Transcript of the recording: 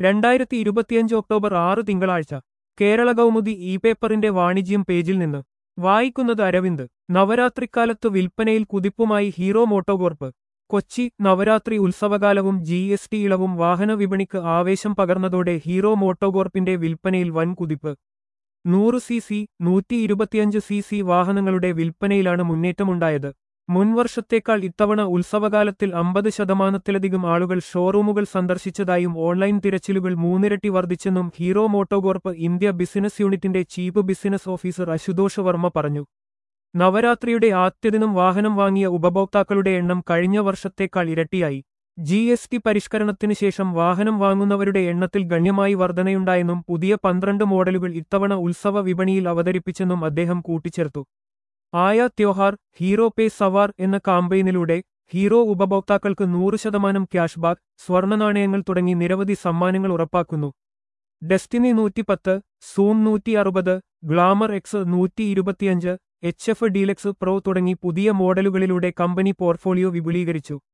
രണ്ടായിരത്തി ഇരുപത്തിയഞ്ച് ഒക്ടോബർ ആറ് തിങ്കളാഴ്ച കേരള കൗമുദി ഇ പേപ്പറിന്റെ വാണിജ്യം പേജിൽ നിന്ന് വായിക്കുന്നത് അരവിന്ദ് നവരാത്രിക്കാലത്ത് വിൽപ്പനയിൽ കുതിപ്പുമായി ഹീറോ മോട്ടോകോർപ്പ് കൊച്ചി നവരാത്രി ഉത്സവകാലവും ജി എസ് ടി ഇളവും വാഹന വിപണിക്ക് ആവേശം പകർന്നതോടെ ഹീറോ മോട്ടോകോർപ്പിന്റെ വിൽപ്പനയിൽ വൻ കുതിപ്പ് നൂറ് സി സി നൂറ്റി ഇരുപത്തിയഞ്ച് സി സി വാഹനങ്ങളുടെ വിൽപ്പനയിലാണ് മുന്നേറ്റമുണ്ടായത് മുൻവർഷത്തേക്കാൾ ഇത്തവണ ഉത്സവകാലത്തിൽ അമ്പത് ശതമാനത്തിലധികം ആളുകൾ ഷോറൂമുകൾ സന്ദർശിച്ചതായും ഓൺലൈൻ തിരച്ചിലുകൾ മൂന്നിരട്ടി വർദ്ധിച്ചെന്നും ഹീറോ മോട്ടോകോർപ്പ് ഇന്ത്യ ബിസിനസ് യൂണിറ്റിന്റെ chief business officer Ashutosh Varma പറഞ്ഞു നവരാത്രിയുടെ ആദ്യദിനം വാഹനം വാങ്ങിയ ഉപഭോക്താക്കളുടെ എണ്ണം കഴിഞ്ഞ വർഷത്തേക്കാൾ ഇരട്ടിയായി ജി എസ് ടി പരിഷ്കരണത്തിന് ശേഷം വാഹനം വാങ്ങുന്നവരുടെ എണ്ണത്തിൽ ഗണ്യമായി വർധനയുണ്ടായെന്നും പുതിയ പന്ത്രണ്ട് മോഡലുകൾ ഇത്തവണ ഉത്സവ വിപണിയിൽ അവതരിപ്പിച്ചെന്നും അദ്ദേഹം കൂട്ടിച്ചേർത്തു ആയ ത്യോഹാർ ഹീറോ പേ സവാർ എന്ന കാമ്പയിനിലൂടെ ഹീറോ ഉപഭോക്താക്കൾക്ക് നൂറ് ശതമാനം ക്യാഷ്ബാക്ക് സ്വർണ്ണ നാണയങ്ങൾ തുടങ്ങി നിരവധി സമ്മാനങ്ങൾ ഉറപ്പാക്കുന്നു ഡെസ്റ്റിനി നൂറ്റിപ്പത്ത് സൂം നൂറ്റി അറുപത് ഗ്ലാമർ എക്സ് നൂറ്റി ഇരുപത്തിയഞ്ച് എച്ച് എഫ് ഡീലക്സ് പ്രോ തുടങ്ങി പുതിയ മോഡലുകളിലൂടെ കമ്പനി പോർട്ട്ഫോളിയോ വിപുലീകരിച്ചു